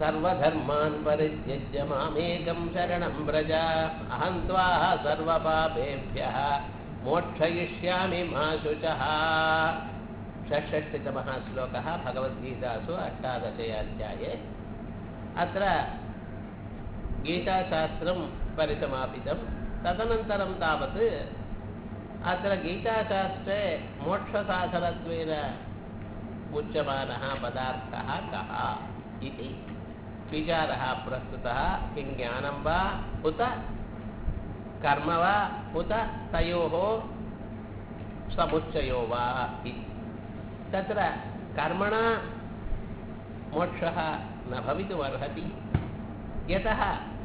सर्वधर्मान् परित्यज्य मामेकं शरणं व्रज अहं त्वा सर्वपापेभ्यः मोक्षयिष्यामि मा शुचः षट्षष्टितमः श्लोकः भगवद्गीतासु अष्टादशे अध्याये अत्र गीताशास्त्रं परिसमापितं तदनन्तरं तावत् अत्र गीताशास्त्रे मोक्षसाधनत्वेन उच्यमानः पदार्थः कः इति विचारः प्रस्तुतः किं ज्ञानं वा उत कर्म वा उत तयोः समुच्चयो वा इति तत्र कर्मणा मोक्षः न भवितुमर्हति यतः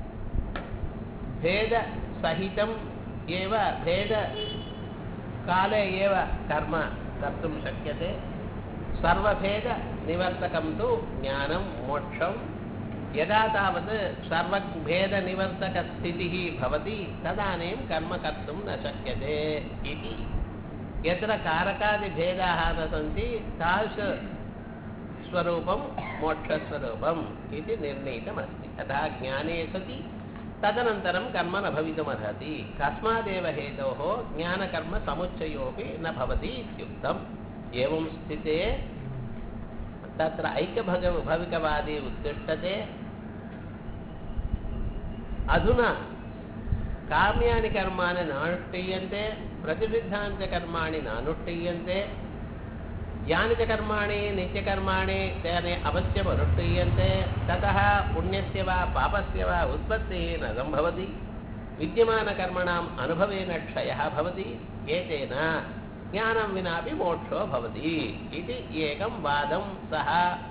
भेदसहितम् एव भेदकाले एव कर्म कर्तुं शक्यते सर्वभेदनिवर्तकं तु ज्ञानं मोक्षं यदा तावत् सर्वभेदनिवर्तकस्थितिः भवति तदानीं कर्म कर्तुं न शक्यते इति यत्र कारकादिभेदाः न सन्ति तादृशस्वरूपं मोक्षस्वरूपम् इति निर्णीतमस्ति अतः ज्ञाने सति तदनन्तरं कर्म न भवितुमर्हति कस्मादेव हेतोः ज्ञानकर्मसमुच्चयोपि न भवति इत्युक्तम् एवं स्थिते तत्र ऐक्यभग भविकवादी उत्तिष्ठते अधुना काम्यानि कर्माणि नानुष्ठीयन्ते प्रतिषिद्धानि च कर्माणि नानुष्ठीयन्ते यानि च कर्माणि नित्यकर्माणि तानि अवश्यम् अनुष्ठीयन्ते ततः पुण्यस्य वा पापस्य वा उत्पत्तिः न सम्भवति विद्यमानकर्मणाम् अनुभवेन क्षयः भवति एतेन ज्ञानं विनापि मोक्षो भवति इति एकं वादं सः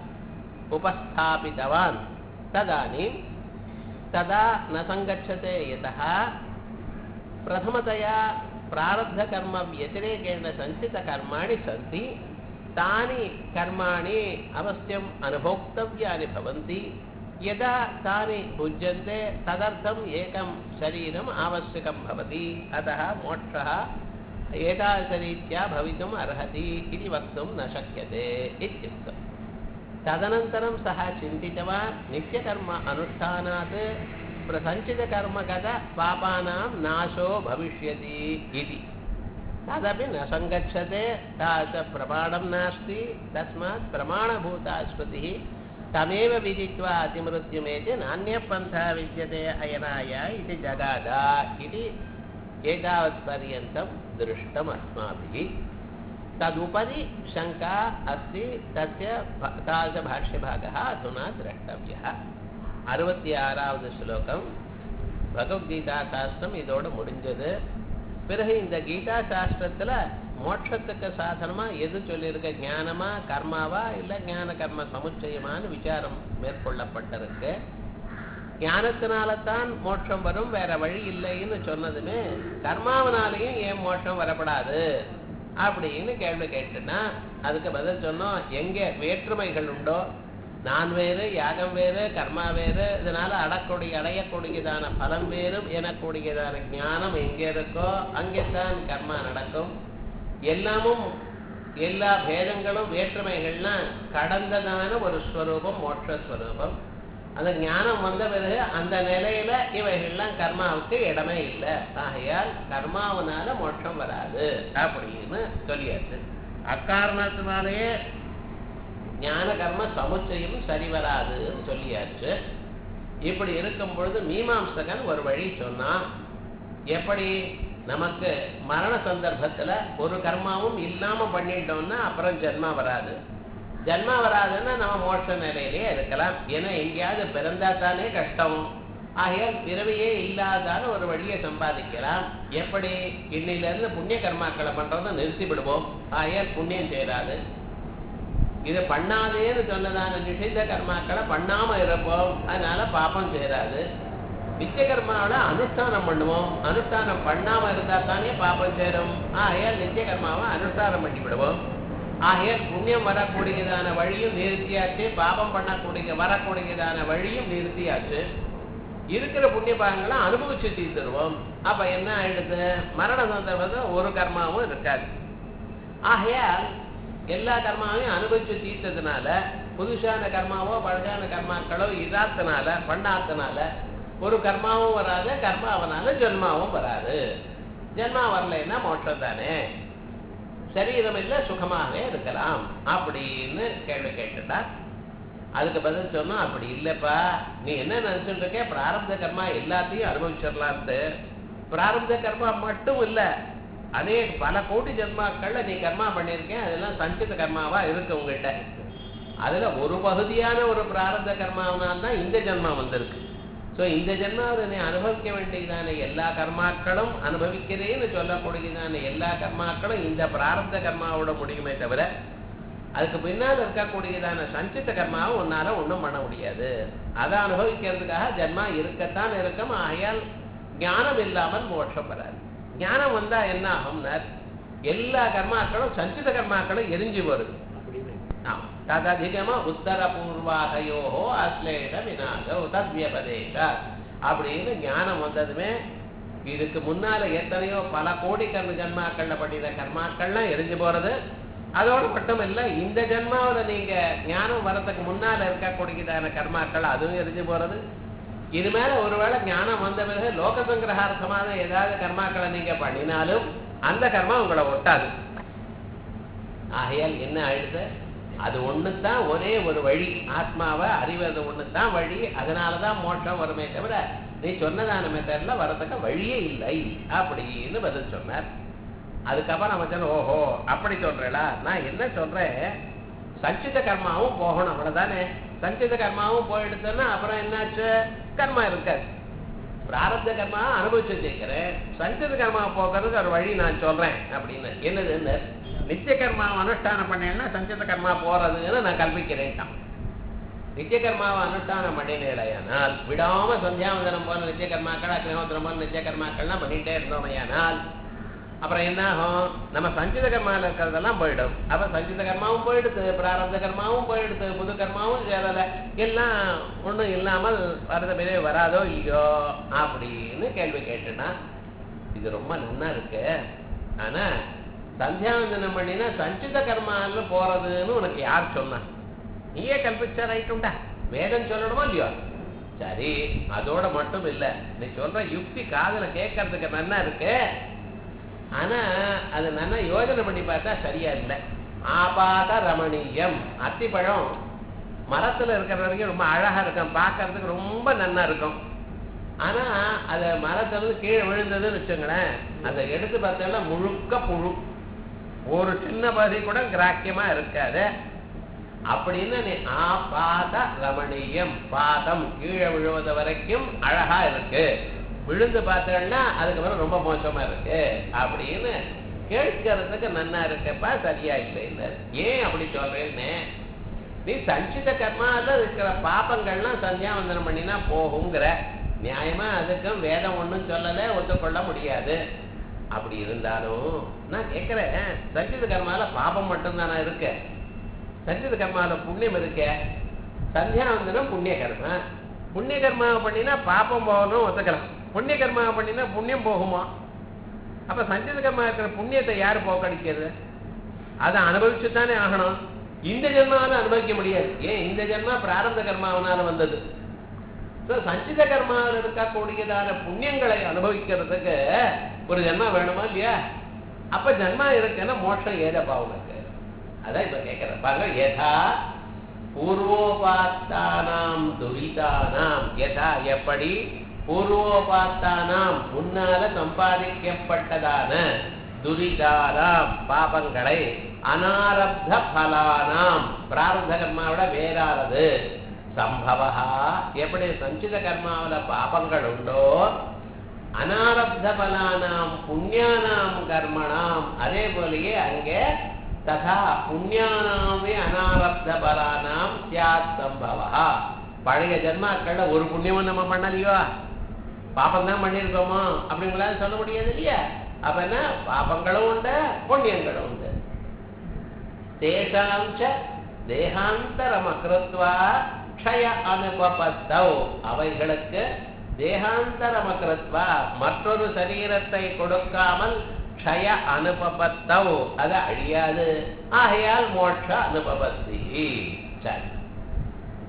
उपस्थापितवान् तदानीं तदा न सङ्गच्छते यतः प्रथमतया प्रारब्धकर्मव्यतिरेकेण सञ्चितकर्माणि सन्ति तानि कर्माणि अवश्यम् अनुभोक्तव्यानि भवन्ति यदा तानि भुज्यन्ते तदर्थम् एकं शरीरम् आवश्यकं भवति अतः मोक्षः एतादृशरीत्या भवितुम् अर्हति इति वक्तुं न शक्यते इत्युक्तम् तदनन्तरं सः चिन्तितवान् नित्यकर्म अनुष्ठानात् प्रसञ्चितकर्मगत पापानां नाशो भविष्यति इति तदपि न सङ्गच्छते तादृशप्रमाणं नास्ति तस्मात् प्रमाणभूता स्मृतिः तमेव विदित्वा अतिमृत्युमेति नान्यपन्थः विद्यते अयनाय इति जगाद इति एतावत्पर्यन्तं दृष्टम् अस्माभिः तदुपरि शङ्का अस्ति तस्य तादृशभाष्यभागः अधुना द्रष्टव्यः அறுபத்தி ஆறாவது ஸ்லோகம் பகவத்கீதா சாஸ்திரம் இதோட முடிஞ்சது பிறகு இந்த கீதா சாஸ்திரத்துல மோட்சத்துக்கு சாதனமா எது சொல்லியிருக்க ஞானமா கர்மாவா இல்ல ஞான கர்ம சமுச்சயமான்னு விசாரம் மேற்கொள்ளப்பட்டிருக்கு ஞானத்தினால்தான் மோட்சம் வரும் வேற வழி இல்லைன்னு சொன்னதுமே கர்மாவனாலையும் ஏன் மோட்சம் வரப்படாது அப்படின்னு கேள்வி கேட்டுன்னா அதுக்கு பதில் சொன்னோம் எங்க வேற்றுமைகள் உண்டோ நான் வேறு யாகம் வேறு கர்மா வேறு இதனால அடக்கூடிய அடையக்கூடியதான பலம் வேறும் எனக்கூடியதான ஞானம் எங்க இருக்கோ அங்கேதான் கர்மா நடக்கும் எல்லாமும் எல்லா பேதங்களும் வேற்றுமைகள்லாம் கடந்ததான ஒரு ஸ்வரூபம் மோட்சஸ்வரூபம் அந்த ஞானம் வந்த பிறகு அந்த நிலையில இவைகள்லாம் கர்மாவுக்கு இடமே இல்லை ஆகையால் கர்மாவனால மோட்சம் வராது அப்படின்னு சொல்லியாச்சு அக்காரணத்தினாலேயே ஞான கர்ம சமுச்சயம் சரி வராதுன்னு சொல்லியாச்சு இப்படி இருக்கும் பொழுது மீமாம்சகன் ஒரு வழி சொன்னான் எப்படி நமக்கு மரண சந்தர்ப்பத்துல ஒரு கர்மாவும் இல்லாம பண்ணிட்டோம்னா அப்புறம் ஜென்மா வராது ஜென்மா வராதுன்னா நம்ம மோட்ச நிலையிலேயே இருக்கலாம் ஏன்னா எங்கேயாவது பிறந்தா தானே கஷ்டம் ஆகையால் பிறவியே இல்லாதான ஒரு வழியை சம்பாதிக்கலாம் எப்படி இன்னையில இருந்து புண்ணிய கர்மாக்களை பண்றதை நிறுத்தி விடுவோம் ஆகையால் புண்ணியம் செய்யறாது இது பண்ணாதேன்னு சொன்னதான நிஷித்த கர்மாக்களை பண்ணாம இருப்போம் அதனால பாப்பம் சேராது நித்திய கர்மாவில அனுஷ்டானம் பண்ணுவோம் அனுஷ்டானம் பண்ணாம இருந்தா தானே பாப்பம் சேரும் ஆகையால் நித்திய கர்மாவை அனுஷ்டானம் பண்ணி விடுவோம் ஆகையால் புண்ணியம் வரக்கூடியதான வழியும் நிறுத்தியாச்சு பாபம் பண்ணக்கூடிய வரக்கூடியதான வழியும் நிறுத்தியாச்சு இருக்கிற புண்ணிய பாகங்களை அனுபவிச்சு தீர்த்துருவோம் அப்ப என்ன ஆயிடுது மரண சந்தர்ப்பத்தில் ஒரு கர்மாவும் இருக்காது ஆகையால் எல்லா கர்மாவையும் அனுபவிச்சு தீர்த்ததுனால புதுசான கர்மாவோ பழசான கர்மாக்களோ இதாத்தனால பண்ணாத்தனால ஒரு கர்மாவும் வராது கர்மாவனால ஜென்மாவும் வராது ஜென்மா வரலைன்னா மோட்சம் தானே சரீரம் இல்லை சுகமாகவே இருக்கலாம் அப்படின்னு கேள்வி கேட்டுட்டா அதுக்கு பதில் சொன்னோம் அப்படி இல்லைப்பா நீ என்ன நினைச்சுட்டு இருக்க பிராரப்த கர்மா எல்லாத்தையும் அனுபவிச்சிடலான்ட்டு பிராரப்த கர்மா மட்டும் இல்லை அநேக பல கோடி ஜென்மாக்கள்ல நீ கர்மா பண்ணியிருக்கேன் அதெல்லாம் சஞ்சித கர்மாவா இருக்கு உங்ககிட்ட அதுல ஒரு பகுதியான ஒரு பிராரப்த கர்மாவனால் தான் இந்த ஜென்மா வந்திருக்கு ஸோ இந்த ஜென்மாவில் நீ அனுபவிக்க வேண்டியதான எல்லா கர்மாக்களும் அனுபவிக்கிறேன்னு சொல்லக்கூடியதான எல்லா கர்மாக்களும் இந்த பிராரப்த கர்மாவோட முடியுமே தவிர அதுக்கு பின்னால் இருக்கக்கூடியதான சஞ்சித்த கர்மாவை உன்னால ஒன்றும் பண்ண முடியாது அதை அனுபவிக்கிறதுக்காக ஜென்மா இருக்கத்தான் இருக்கும் ஆகையால் ஞானம் இல்லாமல் மோட்சம் வராது ஞானம் வந்தா என்ன ஆகும்னார் எல்லா கர்மாக்களும் சஞ்சித கர்மாக்களும் எரிஞ்சு வருது ஆமா தததிகம உத்தர பூர்வாகையோ அஸ்லேஷ வினாசோ தத்வியபதேச அப்படின்னு ஞானம் வந்ததுமே இதுக்கு முன்னால எத்தனையோ பல கோடி கர்ம ஜன்மாக்கள்ல பண்ணின கர்மாக்கள்லாம் எரிஞ்சு போறது அதோட மட்டும் இல்ல இந்த ஜென்மாவில நீங்க ஞானம் வரதுக்கு முன்னால இருக்கக்கூடியதான கர்மாக்கள் அதுவும் எரிஞ்சு போறது இது மேல ஒருவேளை ஞானம் வந்த பிறகு லோக சங்கிரகார்த்தமான ஏதாவது கர்மாக்களை நீங்க பண்ணினாலும் அந்த கர்மா உங்களை ஒட்டாது ஆகையால் என்ன ஆயிடுது அது ஒண்ணுதான் ஒரே ஒரு வழி ஆத்மாவை அறிவது ஒண்ணுதான் வழி அதனாலதான் மோட்சம் வருமே தவிர நீ சொன்னதான மெத்தட்ல வரதுக்கு வழியே இல்லை அப்படின்னு பதில் சொன்னார் அதுக்கப்புறம் நம்ம சொன்ன ஓஹோ அப்படி சொல்றேளா நான் என்ன சொல்றேன் சஞ்சித கர்மாவும் போகணும் அவ்வளவுதானே சஞ்சித கர்மாவும் போயிடுச்சுன்னா அப்புறம் என்னாச்சு கர்மா இருக்காது பிராரப்த கர்மா அனுபவிச்சு வச்சிருக்கிறேன் சஞ்சித கர்மா போக்குறதுக்கு ஒரு வழி நான் சொல்றேன் அப்படின்னு என்னதுன்னு நித்திய கர்மா அனுஷ்டானம் பண்ணேன்னா சஞ்சித கர்மா போறதுன்னு நான் கல்பிக்கிறேன்ட்டான் நித்திய கர்மாவை அனுஷ்டானம் பண்ணினேடையானால் விடாம சந்தியாவந்தனம் போல நித்திய கர்மாக்கள் அக்னிஹோத்திரம் போல நித்திய கர்மாக்கள்லாம் பண்ணிட்டே இருந்தோமையானால் அப்புறம் என்ன ஆகும் நம்ம சஞ்சித கர்மாவில் இருக்கிறதெல்லாம் போயிடும் அப்ப சஞ்சித கர்மாவும் போயிடுது பிராரப்த கர்மாவும் போயிடுது புது கர்மாவும் சேரல எல்லாம் ஒண்ணும் இல்லாமல் வரத பேரே வராதோ இல்லையோ அப்படின்னு கேள்வி கேட்டுனா இது ரொம்ப நன்னா இருக்கு ஆனா சந்தியாவந்தனம் பண்ணினா சஞ்சித கர்மால போறதுன்னு உனக்கு யார் சொன்னா நீயே கல்பிச்ச ரைட்டுண்டா வேதம் சொல்லணுமா இல்லையோ சரி அதோட மட்டும் இல்ல நீ சொல்ற யுக்தி காதுல கேட்கறதுக்கு நன்னா இருக்கு ஆனா அது நல்லா யோஜனை பண்ணி பார்த்தா சரியா இல்லை ஆபாத ரமணீயம் அத்திப்பழம் மரத்துல இருக்கிற வரைக்கும் ரொம்ப அழகா இருக்கும் பார்க்கறதுக்கு ரொம்ப நன்னா இருக்கும் ஆனா அத மரத்துல இருந்து கீழே விழுந்ததுன்னு வச்சுங்களேன் அதை எடுத்து பார்த்தோம்னா முழுக்க புழு ஒரு சின்ன பகுதி கூட கிராக்கியமா இருக்காது அப்படின்னு நீ ஆபாத ரமணீயம் பாதம் கீழே விழுவது வரைக்கும் அழகா இருக்கு விழுந்து பார்த்தோம்னா அதுக்கப்புறம் ரொம்ப மோசமா இருக்கு அப்படின்னு கேட்கறதுக்கு நன்னா இருக்கப்பா சரியா இல்லைன்னு ஏன் அப்படி சொல்றேன்னு நீ சஞ்சித கர்மால இருக்கிற பாப்பங்கள்லாம் சந்தியாவந்தனம் பண்ணினா போகுங்கிற நியாயமா அதுக்கும் வேதம் ஒண்ணும் சொல்லல ஒத்துக்கொள்ள முடியாது அப்படி இருந்தாலும் நான் கேட்கிறேன் சஞ்சித கர்மால பாபம் மட்டும்தானா இருக்கு சஞ்சித கர்மால புண்ணியம் இருக்க சந்தியாவந்தனம் புண்ணிய கர்மா புண்ணிய கர்மாவை பண்ணினா பாப்பம் போகணும் ஒத்துக்கலாம் புண்ணிய கர்மாவை பண்ணினா புண்ணியம் போகுமா அப்ப சஞ்சித கர்மா இருக்கிற புண்ணியத்தை யாரு போக்கடிக்கிறது அதை அனுபவிச்சு தானே ஆகணும் இந்த ஜென்மாவில அனுபவிக்க முடியாது ஏன் இந்த ஜென்மா பிராரப்த கர்மாவனால வந்தது So, சஞ்சித கர்மாவில் இருக்கக்கூடியதான புண்ணியங்களை அனுபவிக்கிறதுக்கு ஒரு ஜென்மா வேணுமா இல்லையா அப்ப ஜென்மா இருக்குன்னா மோட்சம் ஏதப்பா உனக்கு அதான் இப்ப கேட்கிறேன் பாருங்க யதா பூர்வோபாஸ்தானாம் துரிதானாம் யதா எப்படி பூர்வோபாஸ்தானாம் முன்னால சம்பாதிக்கப்பட்டதான துரிதானாம் பாபங்களை அனாரப்த பலானாம் பிராரப்த கர்மாவோட வேறானது சம்பவா எப்படி சஞ்சித கர்மாவில பாபங்கள் உண்டோ அனாரப்த பலானாம் புண்ணியானாம் கர்மணாம் அதே போலயே அங்கே ததா புண்ணியானாமே அனாரப்த பலானாம் சியாத் சம்பவா பழைய ஜென்மாக்கள்ல ஒரு புண்ணியமும் நம்ம பண்ணலையோ பாப்பம் தான் பண்ணியிருக்கோமோ அப்படிங்களால சொல்ல முடியாது இல்லையா அப்ப என்ன பாபங்களும் உண்டு புண்ணியங்களும் உண்டு தேசாம் ச தேகாந்தரம் அகிருத்வா க்ஷய அனுபபத்தௌ அவைகளுக்கு தேகாந்தரம் அகிருத்வா மற்றொரு சரீரத்தை கொடுக்காமல் க்ஷய அனுபபத்தௌ அது அழியாது ஆகையால் மோட்ச அனுபவத்தி சரி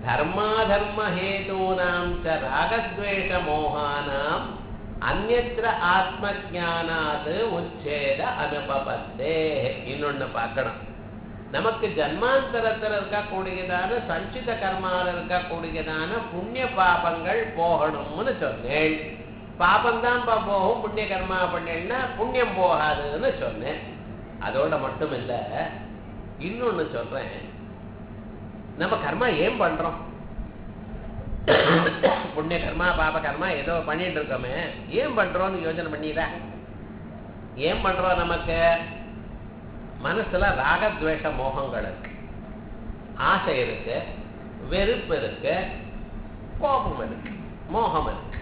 தர்மாதர்ம ஹேதூனாம் ச ராகத்வேஷ மோகானாம் அந்நத்திர ஆத்ம ஜானாது உச்சேத அனுபவத்தே இன்னொன்னு பார்க்கணும் நமக்கு ஜன்மாந்தரத்தில் இருக்கக்கூடியதான சஞ்சித கர்மாவில் இருக்கக்கூடியதான புண்ணிய பாபங்கள் போகணும்னு சொன்னேன் பாபம்தான் போகும் புண்ணிய கர்மா பண்ணேன்னா புண்ணியம் போகாதுன்னு சொன்னேன் அதோட மட்டும் இல்ல இன்னொன்னு சொல்றேன் நம்ம கர்மா ஏன் பண்றோம் புண்ணிய கர்மா பாப கர்மா ஏதோ பண்ணிட்டு இருக்கோமே ஏன் பண்றோம்னு யோசனை பண்ணிடா ஏன் பண்றோம் நமக்கு மனசுல ராகத்வேஷ மோகங்கள் இருக்கு ஆசை இருக்கு வெறுப்பு இருக்கு கோபம் இருக்கு மோகம் இருக்கு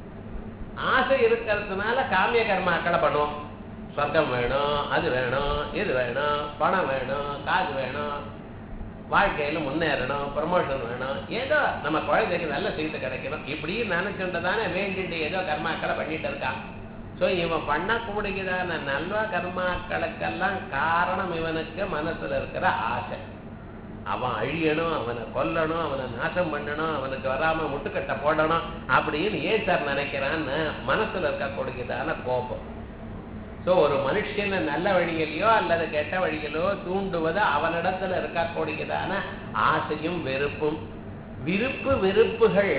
ஆசை இருக்கிறதுனால காமிய கர்மாக்களை பண்ணுவோம் சொர்க்கம் வேணும் அது வேணும் இது வேணும் பணம் வேணும் காசு வேணும் வாழ்க்கையில முன்னேறணும் ப்ரமோஷன் வேணும் ஏதோ நம்ம குழந்தைக்கு நல்ல சீட்டு கிடைக்கணும் இப்படி நினைச்சுட்டதானே வேண்டிட்டு ஏதோ கர்மாக்களை பண்ணிட்டு இருக்கான் ஸோ இவன் பண்ணக்கூடியதான நல்ல கர்மாக்களுக்கெல்லாம் காரணம் இவனுக்கு மனசுல இருக்கிற ஆசை அவன் அழியணும் அவனை கொல்லணும் அவனை நாசம் பண்ணணும் அவனுக்கு வராம முட்டுக்கட்டை போடணும் அப்படின்னு ஏன் சார் நினைக்கிறான்னு மனசுல இருக்கக்கூடியதான கோபம் ஸோ ஒரு மனுஷனை நல்ல வழியிலையோ அல்லது கெட்ட வழியிலோ தூண்டுவது அவனிடத்துல இருக்கக்கூடியதான ஆசையும் வெறுப்பும் விருப்பு வெறுப்புகள்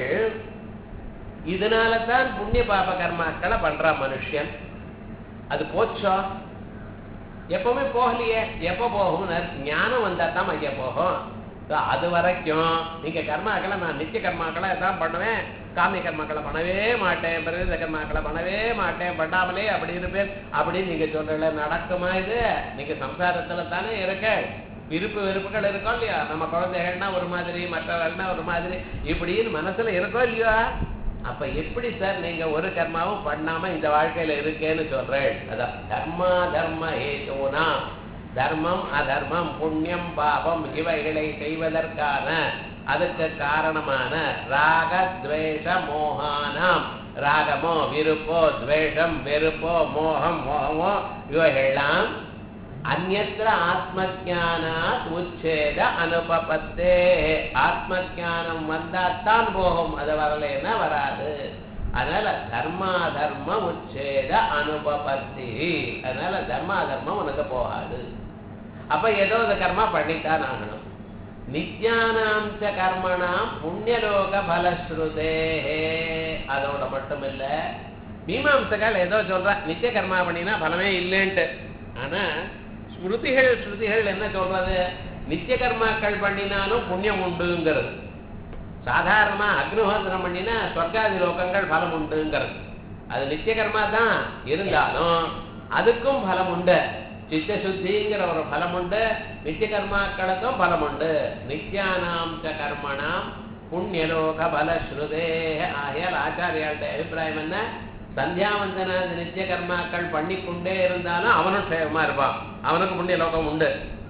இதனால தான் புண்ணிய பாப கர்மாக்களை பண்றான் மனுஷன் அது போச்சோ எப்பவுமே போகலையே எப்போ போகும் ஞானம் வந்தா தான் ஐயா போகும் So, அது வரைக்கும் நீங்க கர்மாக்களை நான் நித்திய கர்மாக்களை தான் பண்ணுவேன் காமிய கர்மாக்களை பண்ணவே மாட்டேன் பிரதேச கர்மாக்களை பண்ணவே மாட்டேன் பண்ணாமலே அப்படி இருப்பேன் அப்படின்னு நீங்க சொல்றல நடக்குமா இது நீங்க சம்சாரத்துல தானே இருக்க விருப்பு வெறுப்புகள் இருக்கோ இல்லையா நம்ம குழந்தைகள்னா ஒரு மாதிரி மற்றவர்கள்னா ஒரு மாதிரி இப்படின்னு மனசுல இருக்கோ இல்லையா அப்ப எப்படி சார் நீங்க ஒரு கர்மாவும் பண்ணாம இந்த வாழ்க்கையில இருக்கேன்னு சொல்றேன் அதான் தர்மா தர்ம ஹேதுனா தர்மம் அதர்மம் புண்ணியம் பாபம் இவைகளை செய்வதற்கான அதுக்கு காரணமான ராக துவேஷ மோகானாம் ராகமோ விருப்போ துவேஷம் வெறுப்போ மோகம் மோகமோ இவைகள்லாம் அந்நத்திர ஆத்ம ஜானாத் உச்சேத அனுபபத்தே ஆத்ம ஜானம் வந்தாத்தான் போகும் அது வரலைன்னா வராது அதனால தர்மாதர்ம உச்சேத அனுபபத்தி அதனால தர்மாதர்மம் உனக்கு போகாது அப்ப ஏதோ அந்த கர்மா பண்ணித்தான் ஆகணும் நித்யானாம் ச கர்மணாம் புண்ணியலோக பலஸ்ருதே அதோட மட்டும் இல்ல மீமாம்சகால் ஏதோ சொல்றா நித்திய கர்மா பண்ணினா பலமே இல்லைன்ட்டு ஆனா ஸ்மிருதிகள் ஸ்ருதிகள் என்ன சொல்றது நித்திய கர்மாக்கள் பண்ணினாலும் புண்ணியம் உண்டுங்கிறது சாதாரணமா அக்னிஹோத்திரம் பண்ணினா சொர்க்காதி லோகங்கள் பலம் உண்டுங்கிறது அது நித்திய கர்மா தான் இருந்தாலும் அதுக்கும் பலம் உண்டு சித்த சுத்திங்கிற ஒரு பலம் உண்டு நித்திய கர்மாக்களுக்கும் பலம் உண்டு நித்யானாம் ச கர்மணாம் புண்ணியலோக பல ஸ்ருதே ஆகையால் ஆச்சாரியாளுடைய அபிப்பிராயம் என்ன சந்தியாவந்தனாதி நித்திய கர்மாக்கள் பண்ணிக்கொண்டே இருந்தாலும் அவனும் சேவமா இருப்பான் அவனுக்கு புண்ணிய லோகம் உண்டு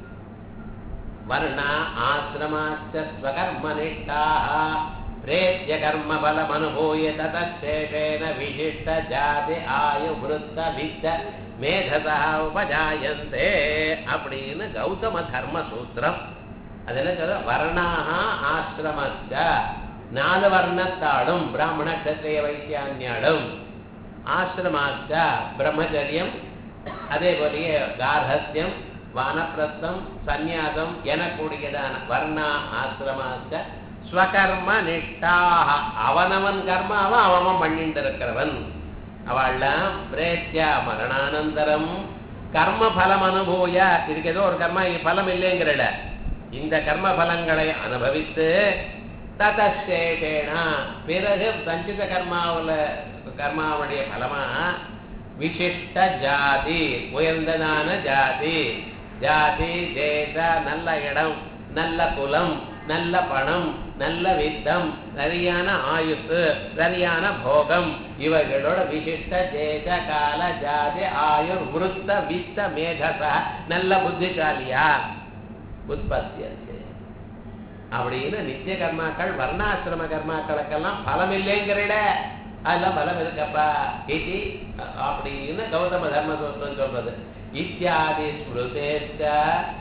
வர்ணா ஆசிரமாச்ச ஸ்வகர்மனிஷ்டாः பிரேத்ய கர்ம பலமனுபூய ததசேஷேன விசிஷ்ட ஜாதி ஆயு விருத்த வித்த மேதசா உபஜாயந்தே அப்படின்னு கௌதம தர்ம சூத்திரம் அது என்ன சொல்ற வர்ணாக ஆசிரமச்ச நாலு வர்ணத்தாடும் பிராமண கத்திரிய வைத்தியான்யாடும் ஆசிரமாச்ச பிரம்மச்சரியம் அதே போலயே கார்ஹஸ்யம் வானப்பிரஸ்தம் சந்நியாசம் எனக்கூடியதான வர்ணா ஆசிரமாச்ச ஸ்வகர்ம நிஷ்டாக அவனவன் கர்மாவை அவன் பண்ணிட்டு இருக்கிறவன் அவள்லாம் பிரேத்யா மரணானந்தரம் கர்ம பலம் அனுபூய இதுக்கு ஏதோ ஒரு கர்மா பலம் இல்லைங்கிறல இந்த கர்ம பலங்களை அனுபவித்து ததசேஷேனா பிறகு சஞ்சித கர்மாவுல கர்மாவுடைய பலமா விசிஷ்ட ஜாதி உயர்ந்ததான ஜாதி ஜாதி தேச நல்ல இடம் நல்ல குலம் நல்ல பணம் நல்ல வித்தம் சரியான ஆயுசு சரியான போகம் இவைகளோட விசிஷ்ட தேச கால ஜாதி ஆயுர் விருத்த வித்த மேதச நல்ல புத்திசாலியா உற்பத்தி அப்படின்னு நித்திய கர்மாக்கள் வர்ணாசிரம கர்மாக்களுக்கெல்லாம் பலம் இல்லைங்கிறட அதெல்லாம் பலம் இருக்கப்பா இது அப்படின்னு கௌதம தர்மசூத்திரம் சொல்றது இத்தியாதி ஸ்மிருதேச்ச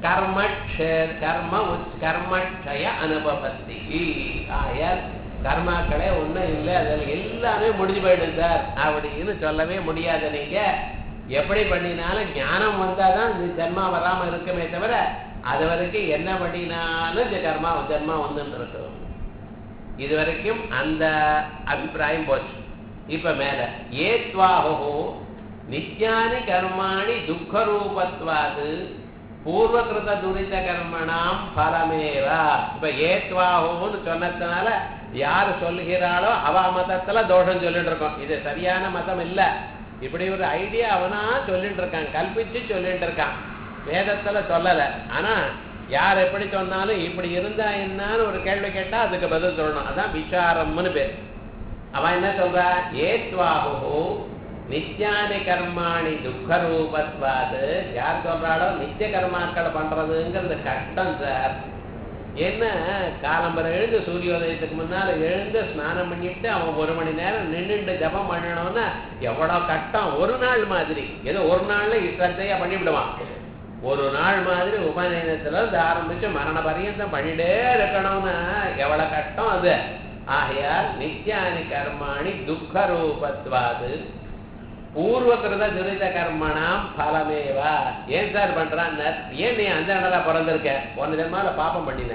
கர்மக்ஷ கர்ம உச்- கர்மக்ஷய அனுபவத்தி ஆயால் கர்மாக்களே ஒண்ணும் இல்லை அதில் எல்லாமே முடிஞ்சு போயிடும் சார் அப்படின்னு சொல்லவே முடியாது நீங்க எப்படி பண்ணினாலும் ஞானம் வந்தாதான் இந்த ஜென்மா வராம இருக்குமே தவிர அது வரைக்கும் என்ன பண்ணினாலும் இந்த கர்மா ஜென்மா வந்துட்டு இருக்கும் இது வரைக்கும் அந்த அபிப்பிராயம் போச்சு இப்ப மேல ஏத்வாஹோ நித்யானி கர்மாணி துக்க ரூபத்வாது பூர்வகிருத துரித கர்மணாம் பலமேவா இப்ப ஏத்வாஹோன்னு சொன்னதுனால யாரு சொல்லுகிறாளோ அவ மதத்துல தோஷம் சொல்லிட்டு இருக்கோம் இது சரியான மதம் இல்ல இப்படி ஒரு ஐடியா அவனா சொல்லிட்டு இருக்கான் கல்பிச்சு சொல்லிட்டு இருக்கான் வேதத்துல சொல்லல ஆனா யார் எப்படி சொன்னாலும் இப்படி இருந்தா என்னன்னு ஒரு கேள்வி கேட்டா அதுக்கு பதில் சொல்லணும் அதான் விசாரம்னு பேர் அவன் என்ன சொல்றா ஏத்வாஹோ நித்யானி கர்மாணி துக்க ரூபத்வாது யார் சொல்றாளோ நித்திய கர்மாக்கள் பண்றதுங்கிறது கஷ்டம் சார் என்ன காலம்பரை எழுந்து சூரியோதயத்துக்கு முன்னால எழுந்து ஸ்நானம் பண்ணிட்டு அவன் ஒரு மணி நேரம் நின்றுட்டு ஜபம் பண்ணணும்னா எவ்வளவு கஷ்டம் ஒரு நாள் மாதிரி ஏதோ ஒரு நாள்ல இஷ்டத்தையா பண்ணிவிடுவான் ஒரு நாள் மாதிரி உபநயனத்துல இருந்து ஆரம்பிச்சு மரண பரியந்தம் பண்ணிட்டே இருக்கணும்னா எவ்வளவு கஷ்டம் அது ஆகையால் நித்யானி கர்மாணி துக்க ரூபத்வாது பூர்வகிருத துரித கர்மணாம் பலமேவா ஏன் சார் பண்றான் ஏன் நீ அந்த இடத்துல பிறந்திருக்க போன ஜென்மால பாப்பம் பண்ணின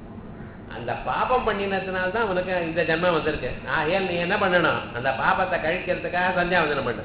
அந்த பாப்பம் பண்ணினதுனால தான் உனக்கு இந்த ஜென்மம் வந்திருக்கு ஆகையால் நீ என்ன பண்ணணும் அந்த பாப்பத்தை கழிக்கிறதுக்காக சந்தியாவந்தனம் பண்ணு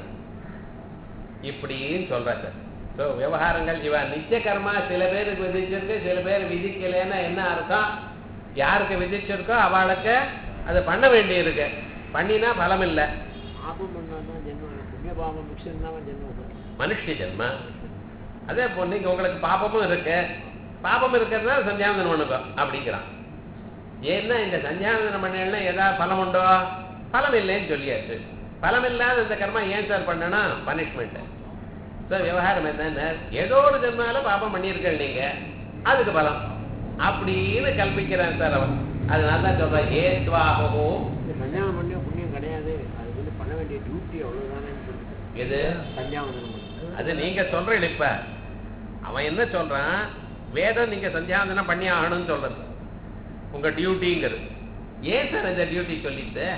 இப்படின்னு சொல்ற சார் ஸோ விவகாரங்கள் இவ நித்திய கர்மா சில பேருக்கு விதிச்சிருக்கு சில பேர் விதிக்கலைன்னா என்ன அர்த்தம் யாருக்கு விதிச்சிருக்கோ அவளுக்கு அது பண்ண வேண்டியிருக்கு பண்ணினா பலம் இல்லை பாபம் பண்ணாதான் ஜென்மம் புண்ணிய பாபம் மிக்சர் தான் ஜென்மம் வரும். மனுஷ ஜென்ம அதே போல் நீங்க உங்களுக்கு பாபமும் இருக்கு பாபம் இருக்கிறதுனால சந்தியாவந்தனம் பண்ணுங்க அப்படிங்கிறான் ஏன்னா இந்த சந்தியாவந்தனம் பண்ணா ஏதாவது பலம் உண்டோ பலம் இல்லைன்னு சொல்லியாச்சு பலம் இல்லாத இந்த கர்மா ஏன் சார் பண்ணணும் பனிஷ்மெண்ட் சார் விவகாரம் என்ன ஏதோ ஒரு ஜென்மால பாபம் பண்ணியிருக்கேன் நீங்க அதுக்கு பலம் அப்படின்னு கல்பிக்கிறான் சார் அவன் அதனால தான் சொல்றேன் ஏத்வாகோ இந்த சந்தியாவனம் பண்ணி புண்ணியம் கிடையாது அது வந்து பண்ண வேண்டிய டியூட்டி அவ்வளவுதானே சொல்லிட்டு எது சந்தியாவந்தனம் பண்ணு. அது நீங்க சொல்றீங்க இப்ப அவன் என்ன சொல்றான் வேதம் நீங்க சந்தியாவந்தனம் பண்ணி ஆகணும்னு சொல்றது உங்க டியூட்டிங்கிறது ஏன் சார் இந்த டியூட்டி சொல்லிட்டு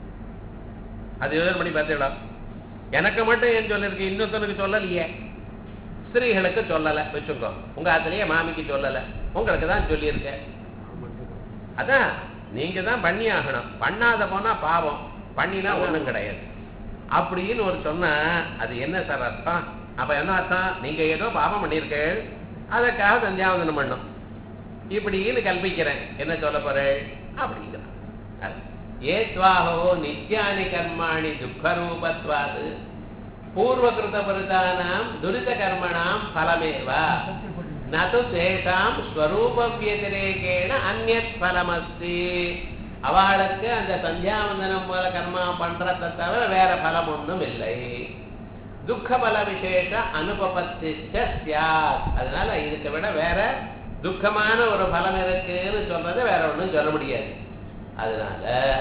அது எழுதல் பண்ணி பார்த்துடலாம் எனக்கு மட்டும் ஏன் சொல்லிருக்கு இன்னொருத்தனுக்கு சொல்லலையே ஸ்திரீகளுக்கு சொல்லல வச்சுக்கோ உங்க அதுலயே மாமிக்கு சொல்லல உங்களுக்கு தான் சொல்லியிருக்கேன் நான் மட்டும்தான். அதான் நீங்க தான் பண்ணி ஆகணும் பண்ணாத போனா பாவம் பண்ணினா ஒண்ணும் கிடையாது அப்படின்னு ஒரு சொன்னா அது என்ன சார் அர்த்தம் அப்ப என்ன அர்த்தம் நீங்க ஏதோ பாவம் பண்ணியிருக்கீள் அதற்காக சந்தியாவந்தனம் பண்ணும் இப்படின்னு கல்பிக்கிறேன் என்ன சொல்ல போறேன் அப்படிங்கிறான் அது. ஏத்வாகோ நித்யானி கர்மாணி துக்கரூபத்வாது பூர்வகிருத பருதானாம் துரித கர்மணாம் பலமேவா நது தேஷாம் ஸ்வரூப வியதிரேகேன அந்நத் பலமஸ்தி அவளுக்கு அந்த சந்தியாவந்தனம் மூல கர்மா பண்றதை தவிர வேற பலம் ஒண்ணும் இல்லை துக்க பல விசேஷ அனுபபத்தி சியாத் அதனால இதுக்கு விட வேற துக்கமான ஒரு பலம் இருக்குன்னு சொல்றது வேற ஒண்ணும் சொல்ல முடியாது அதனால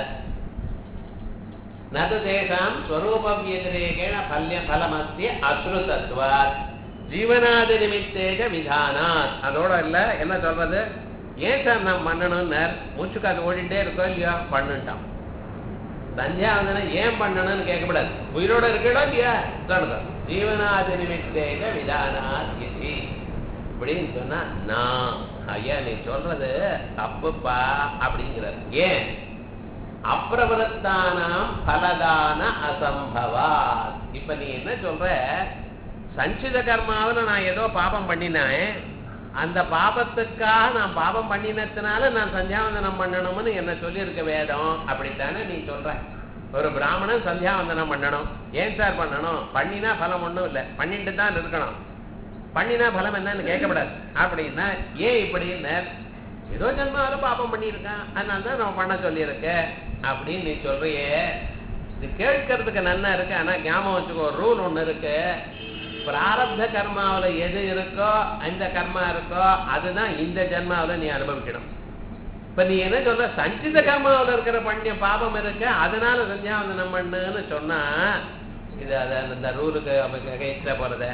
நது தேசாம் ஸ்வரூப வியதிரேகேண பல்ய பலமஸ்தி அஸ்ருதத்வாத் ஜீவனாதி நிமித்தேக விதானாத் அதோட இல்ல என்ன சொல்றது ஏன் சார் நான் பண்ணணும்னு மூச்சுக்கு அது ஓடிட்டே இருக்கோ இல்லையா பண்ணுட்டான் சந்தியாவந்தனம் ஏன் பண்ணணும்னு கேட்கக்கூடாது உயிரோட இருக்கடா இல்லையா சொல்லுங்க ஜீவனாதி நிமித்தேக விதானாத் இது இப்படின்னு சொன்னா நான் ஐயா நீ சொல்றது தப்புப்பா அப்படிங்கிறார் ஏன் அப்பிரவருத்தானாம் பலதான அசம்பவா இப்ப நீ என்ன சொல்ற சஞ்சித கர்மாவில நான் ஏதோ பாபம் பண்ணினேன் அந்த பாபத்துக்காக நான் பாபம் பண்ணினதுனால நான் சந்தியாவந்தனம் பண்ணணும்னு என்ன சொல்லியிருக்க வேதம் அப்படித்தானே நீ சொல்ற ஒரு பிராமணன் சந்தியாவந்தனம் பண்ணணும் ஏன் சார் பண்ணணும் பண்ணினா பலம் ஒண்ணும் இல்லை பண்ணிட்டு தான் இருக்கணும் பண்ணினா பலம் என்னன்னு கேட்கக்கூடாது அப்படின்னா ஏன் இப்படின்னு ஏதோ ஜென்மாவில பாபம் பண்ணியிருக்கான் அதனால தான் நம்ம பண்ண சொல்லியிருக்கேன் அப்படின்னு நீ சொல்றியே இது கேட்கறதுக்கு நல்லா இருக்கு ஆனா ஞாபகம் வச்சுக்கோ ரூல் ஒண்ணு இருக்கு பிராரப்த கர்மாவுல எது இருக்கோ அந்த கர்மா இருக்கோ அதுதான் இந்த ஜென்மாவுல நீ அனுபவிக்கணும் இப்ப நீ என்ன சொல்ற சஞ்சித கர்மாவுல இருக்கிற பண்ணிய பாபம் இருக்கு அதனால சந்தியாவந்தனம் பண்ணுன்னு சொன்னா இது அது இந்த ரூலுக்கு அவங்க கைத்த போறத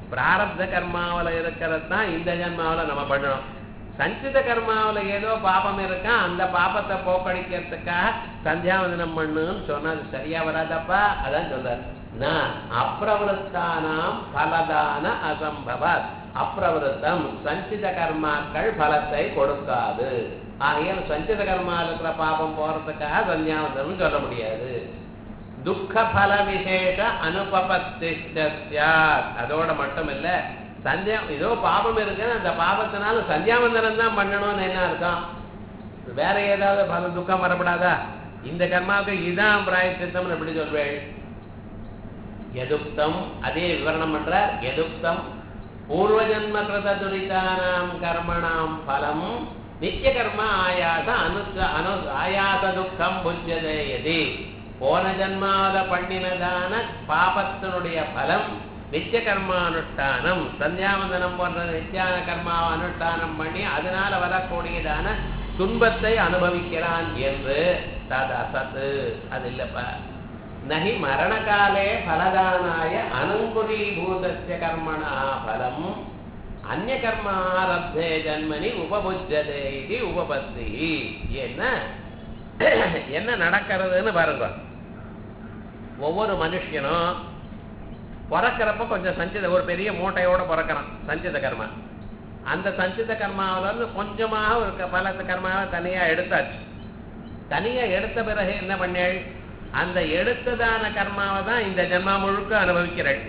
பிராரப்த கர்மாவுல இருக்கிறது தான் இந்த ஜென்மாவுல நம்ம பண்ணணும் சஞ்சித கர்மாவுல ஏதோ பாபம் இருக்கா அந்த பாபத்தை போக்கடிக்கிறதுக்காக சந்தியாவந்தனம் பண்ணுன்னு சொன்னா அது சரியா வராதப்பா அதான் சொல்றாரு நான் அப்பிரவருத்தானாம் பலதான அசம்பவத் அப்பிரவருத்தம் சஞ்சித கர்மாக்கள் பலத்தை கொடுக்காது ஆகையால் சஞ்சித கர்மா இருக்கிற பாபம் போறதுக்காக சந்தியாவந்தனம் சொல்ல முடியாது துக்க பல விசேஷ அனுபபத்திஷ்டாத் அதோட மட்டும் இல்ல சந்தியா ஏதோ பாபம் இருக்கு அந்த பாபத்தினால சந்தியாவந்தனம் தான் பண்ணணும்னு என்ன அர்த்தம் வேற ஏதாவது பல துக்கம் வரப்படாதா இந்த கர்மாவுக்கு இதான் பிராயச்சித்தம் எப்படி சொல்வேள் எதுக்தம் அதே விவரணம் பண்ற எதுக்தம் பூர்வ ஜன்ம கிருத துரிதானாம் கர்மணாம் பலம் நித்திய கர்ம ஆயாச அனு அனு ஆயாச துக்கம் புஜ்யதே எதி போன ஜன்மாவில பண்ணினதான பாபத்தினுடைய பலம் நித்திய கர்மானுஷ்டானம் சந்தியாவந்தனம் போன்ற நித்தியான கர்மாவை அனுஷ்டானம் பண்ணி அதனால வரக்கூடியதான துன்பத்தை அனுபவிக்கிறான் என்று தது அசத்து அது இல்லப்பா நகி மரணகாலே பலதானாய அனங்குரீபூதஸ்ய கர்மணா பலம் அந்நிய கர்மாரப்தே ஜன்மனி உபபுஜ்யதே இது உபபத்தி என்ன என்ன நடக்கிறதுன்னு பாருங்க ஒவ்வொரு மனுஷனும் பிறக்கிறப்ப கொஞ்சம் சஞ்சித ஒரு பெரிய மூட்டையோட பிறக்கிறான் சஞ்சித கர்மா அந்த சஞ்சித கர்மாவில இருந்து கொஞ்சமாக ஒரு க- பல கர்மாவை தனியா எடுத்தாச்சு தனியா எடுத்த பிறகு என்ன பண்ணேள் அந்த எடுத்ததான கர்மாவை தான் இந்த ஜென்மா முழுக்க அனுபவிக்கிறாள்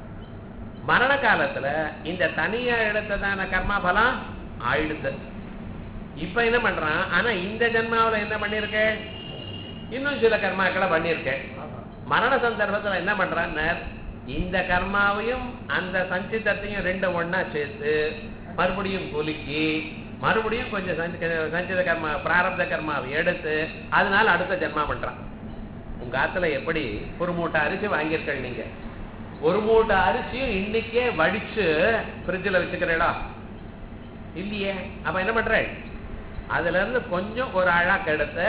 மரண காலத்துல இந்த தனியா எடுத்ததான கர்மா பலம் ஆயிடுது இப்ப என்ன பண்றான் ஆனா இந்த ஜென்மாவுல என்ன பண்ணிருக்க இன்னும் சில கர்மாக்களை பண்ணிருக்க மரண சந்தர்ப்பத்துல என்ன பண்றான்னு இந்த கர்மாவையும் அந்த சஞ்சிதத்தையும் ரெண்டு ஒண்ணா சேர்த்து மறுபடியும் குலுக்கி மறுபடியும் கொஞ்சம் சஞ்சி- சஞ்சித கர்மா பிராரப்த கர்மாவை எடுத்து அதனால அடுத்த ஜென்மா பண்றான் உங்க ஆத்துல எப்படி ஒரு மூட்டை அரிசி வாங்கியிருக்க நீங்க ஒரு மூட்டை அரிசியும் இன்னைக்கே வடிச்சு ஃப்ரிட்ஜில் வச்சுக்கிறேடா இல்லையே அப்ப என்ன பண்ற அதுல இருந்து கொஞ்சம் ஒரு அழாக்கு எடுத்து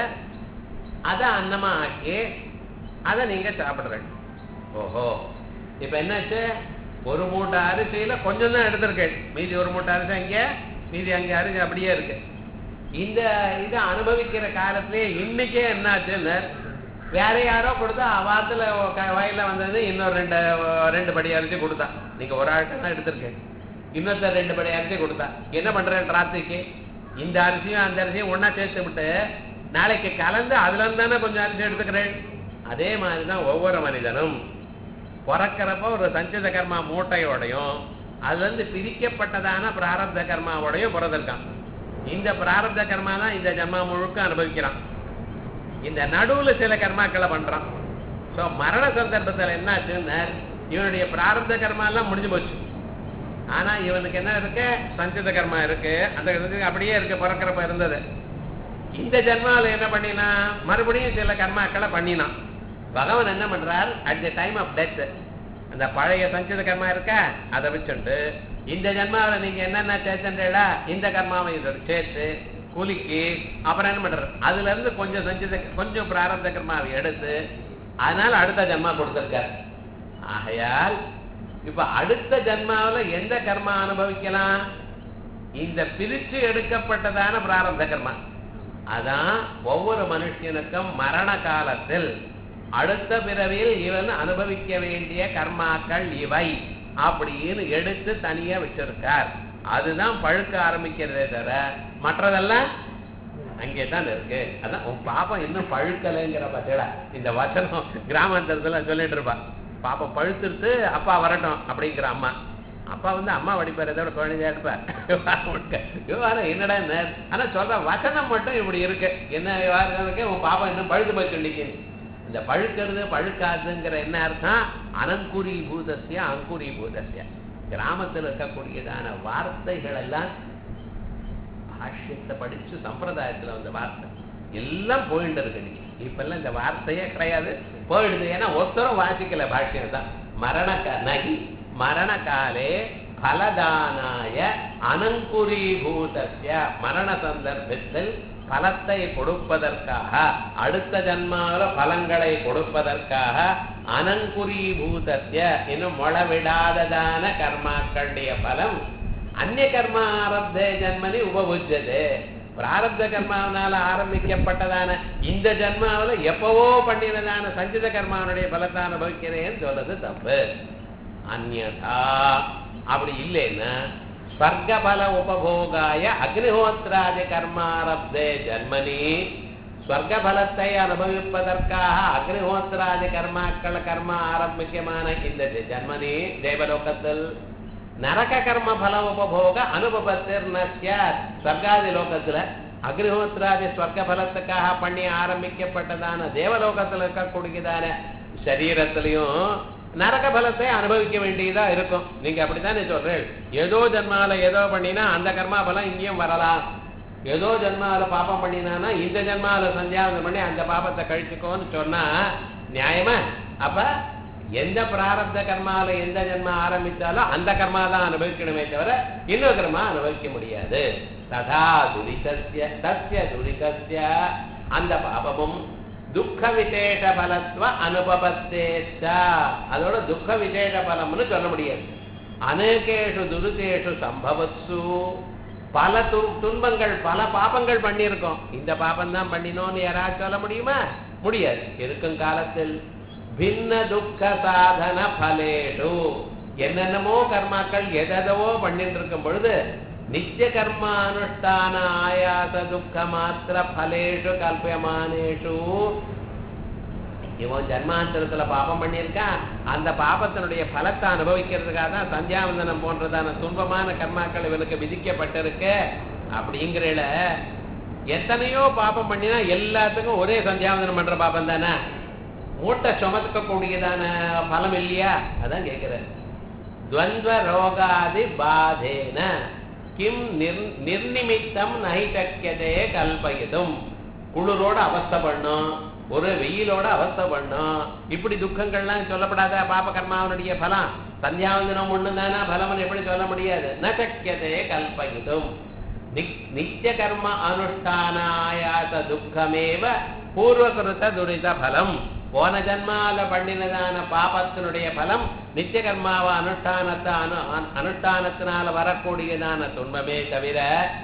அதை அன்னமா ஆக்கி அதை நீங்க சாப்பிடுறேன் ஓஹோ இப்ப என்னாச்சு ஒரு மூட்டை அரிசியில கொஞ்சம் தான் எடுத்திருக்கேன் மீதி ஒரு மூட்டை அரிசி அங்கே மீதி அங்கே அரிசி அப்படியே இருக்கு இந்த இதை அனுபவிக்கிற காலத்திலேயே இன்னைக்கே என்னாச்சுன்னு வேற யாரோ கொடுத்தா அவாத்துல க- வயல்ல வந்தது இன்னொரு ரெண்டு ரெண்டு படி அரிசி கொடுத்தா நீங்க ஒரு ஆள்கிட்ட தான் எடுத்திருக்கேன் இன்னொருத்தர் ரெண்டு படி அரிசி கொடுத்தா என்ன பண்றேன் ராத்திரிக்கு இந்த அரிசியும் அந்த அரிசியும் ஒண்ணா சேர்த்து விட்டு நாளைக்கு கலந்து அதுல இருந்து தானே கொஞ்சம் அரிசி எடுத்துக்கிறேன் அதே மாதிரிதான் ஒவ்வொரு மனிதனும் பிறக்கிறப்ப ஒரு சஞ்சித கர்மா மூட்டையோடையும் அதுல இருந்து பிரிக்கப்பட்டதான பிராரப்த கர்மாவோடையும் பிறந்திருக்கான் இந்த பிராரப்த கர்மா தான் இந்த ஜன்மா முழுக்க அனுபவிக்கிறான் இந்த நடுவுல சில கர்மாக்களை பண்றான் சோ மரண சந்தர்ப்பத்துல என்னாச்சுன்னா இவனுடைய பிராரப்த கர்மா எல்லாம் முடிஞ்சு போச்சு ஆனா இவனுக்கு என்ன இருக்கு சஞ்சித கர்மா இருக்கு அந்த இதுக்கு அப்படியே இருக்கு பிறக்கிறப்ப இருந்தது இந்த ஜென்மாவில் என்ன பண்ணினா மறுபடியும் சில கர்மாக்களை பண்ணினான் பகவான் என்ன பண்றார் at the time of death அந்த பழைய சஞ்சித கர்மா இருக்க அதை வச்சுட்டு இந்த ஜென்மாவில் நீங்க என்னென்ன சேர்த்துன்றா இந்த கர்மாவை இதோட சேர்த்து குலுக்கி அப்புறம் என்ன பண்றாரு அதுல இருந்து கொஞ்சம் சஞ்சித கொஞ்சம் பிராரப்த கர்மாவை எடுத்து அதனால அடுத்த ஜென்மா கொடுத்திருக்காரு ஆகையால் இப்ப அடுத்த ஜென்மாவுல எந்த கர்மா அனுபவிக்கலாம் இந்த பிரிச்சு எடுக்கப்பட்டதான பிராரப்த கர்மா அதான் ஒவ்வொரு மனுஷனுக்கும் மரண காலத்தில் அடுத்த பிறவியில் இவன் அனுபவிக்க வேண்டிய கர்மாக்கள் இவை அப்படின்னு எடுத்து தனியா வச்சிருக்கார் அதுதான் பழுக்க ஆரம்பிக்கிறதே தவிர மற்றதெல்லாம் அங்கே தான் இருக்கு அதான் உன் பாப்பம் இன்னும் பழுக்கலைங்கிற பார்த்தீங்களா இந்த வசனம் கிராமாந்தரத்துல சொல்லிட்டு இருப்பா பாப்பம் பழுத்துருத்து அப்பா வரட்டும் அப்படிங்கிற அம்மா அப்பா வந்து அம்மா வடிப்பாரதோட குழந்தையா இருப்பார் விவகாரம் என்னடா என்ன ஆனா சொல்ற வசனம் மட்டும் இப்படி இருக்கு என்ன விவகாரம் இருக்கு உன் பாப்பா இன்னும் பழுத்து போய் சொல்லிக்கு இந்த பழுக்கிறது பழுக்காதுங்கிற என்ன அர்த்தம் அனங்குரி பூதசிய அங்குரி பூதசிய கிராமத்தில் இருக்கக்கூடியதான வார்த்தைகள் எல்லாம் பாஷ்யத்தை படிச்சு சம்பிரதாயத்துல வந்த வார்த்தை எல்லாம் போயிட்டு இருக்கு இன்னைக்கு இப்பெல்லாம் இந்த வார்த்தையே கிடையாது போயிடுது ஏன்னா ஒருத்தரும் வாசிக்கல பாஷ்யம் தான் மரண க- நகி மரண காலே பலதானாய அனங்குரீபூதஸ்ய மரண சந்தர்ப்பத்தில் பலத்தை கொடுப்பதற்காக அடுத்த ஜன்மாவில பலங்களை கொடுப்பதற்காக அனங்குரீபூதத்திய இன்னும் முளவிடாததான கர்மாக்களுடைய பலம் அந்நிய கர்மா ஆரப்தே ஜன்மனி உபபுஜது பிராரப்த கர்மாவனால ஆரம்பிக்கப்பட்டதான இந்த ஜன்மாவுல எப்பவோ பண்ணினதான சஞ்சித கர்மாவனுடைய பலத்தை அனுபவிக்கிறேன்னு சொல்றது தப்பு அந்யதா அப்படி இல்லைன்னா ஸ்வர்க பல உபபோகாய அக்னிஹோத்ராதி கர்மாரப்தே ஜன்மனி ஸ்வர்க பலத்தை அனுபவிப்பதற்காக அக்னிஹோத்ராதி கர்மாக்கள் கர்மா ஆரம்பிக்கமான இந்த ஜன்மனி தேவலோகத்தில் நரக கர்ம பல உபபோக அனுபவத்திர் ஸ்வர்காதி லோகத்துல அக்னிஹோத்ராதி ஸ்வர்க பலத்துக்காக பண்ணி ஆரம்பிக்கப்பட்டதான தேவலோகத்துல இருக்கக்கூடியதான சரீரத்திலையும் நரக பலத்தை அனுபவிக்க வேண்டியதா இருக்கும் நீங்க அப்படித்தானே சொல்றேன் ஏதோ ஜன்மால ஏதோ பண்ணினா அந்த கர்மா பலம் இங்கேயும் வரலாம் ஏதோ ஜன்மால பாப்பம் பண்ணினானா இந்த ஜன்மால சந்தியாவனம் பண்ணி அந்த பாபத்தை கழிச்சுக்கோன்னு சொன்னா நியாயமா அப்ப எந்த பிராரப்த கர்மால எந்த ஜென்மா ஆரம்பிச்சாலும் அந்த கர்மா தான் அனுபவிக்கணுமே தவிர இன்னொரு கர்மா அனுபவிக்க முடியாது ததா துரிதஸ்ய தஸ்ய துரிதஸ்ய அந்த பாபமும் துக்க விசேஷ பலத்துவ அனுபவத்தேச்ச அதோட துக்க விசேஷ பலம்னு சொல்ல முடியாது அநேகேஷு துரிதேஷு சம்பவத்சு பல து துன்பங்கள் பல பாபங்கள் பண்ணியிருக்கோம் இந்த பாபம் தான் பண்ணினோம்னு யாராவது சொல்ல முடியுமா முடியாது இருக்கும் காலத்தில் பின்ன துக்க சாதன பலேஷு என்னென்னமோ கர்மாக்கள் எதோ பண்ணிட்டு இருக்கும் பொழுது நித்திய கர்மா அனுஷ்டான ஆயாச துக்க மாத்திர பலேஷு கல்பியமானேஷு இவன் ஜன்மாந்தரத்துல பாபம் பண்ணியிருக்கான் அந்த பாபத்தினுடைய பலத்தை அனுபவிக்கிறதுக்காக தான் சந்தியாவந்தனம் போன்றதான துன்பமான கர்மாக்கள் இவனுக்கு விதிக்கப்பட்டிருக்கு அப்படிங்கிறல எத்தனையோ பாபம் பண்ணினா எல்லாத்துக்கும் ஒரே சந்தியாவந்தனம் பண்ற பாபம் தானே மூட்டை சுமத்துக்க கூடியதான பலம் இல்லையா அதான் கேட்கிறேன் துவந்த ரோகாதி பாதேன கிம் நிர் நிர்நிமித்தம் நைசக்கியதே கல்பயிதும் குளிரோட அவஸ்தை பண்ணும் ஒரு வெயிலோட அவஸ்தை பண்ணும் இப்படி துக்கங்கள்லாம் சொல்லப்படாத பாப கர்மாவனுடைய பலம் சந்தியாவந்தனம் ஒண்ணு தானே பலம்னு எப்படி சொல்ல முடியாது ந சக்கியதே கல்பயிதும் நித்திய கர்ம அனுஷ்டானாயாச துக்கமேவ பூர்வகிருத்த துரித பலம் போன ஜன்மால பண்ணினதான பாபத்தினுடைய பலம் நித்திய கர்மாவ அனுஷ்டானத்தை அனு அனுஷ்டானத்தினால வரக்கூடியதான துன்பமே தவிர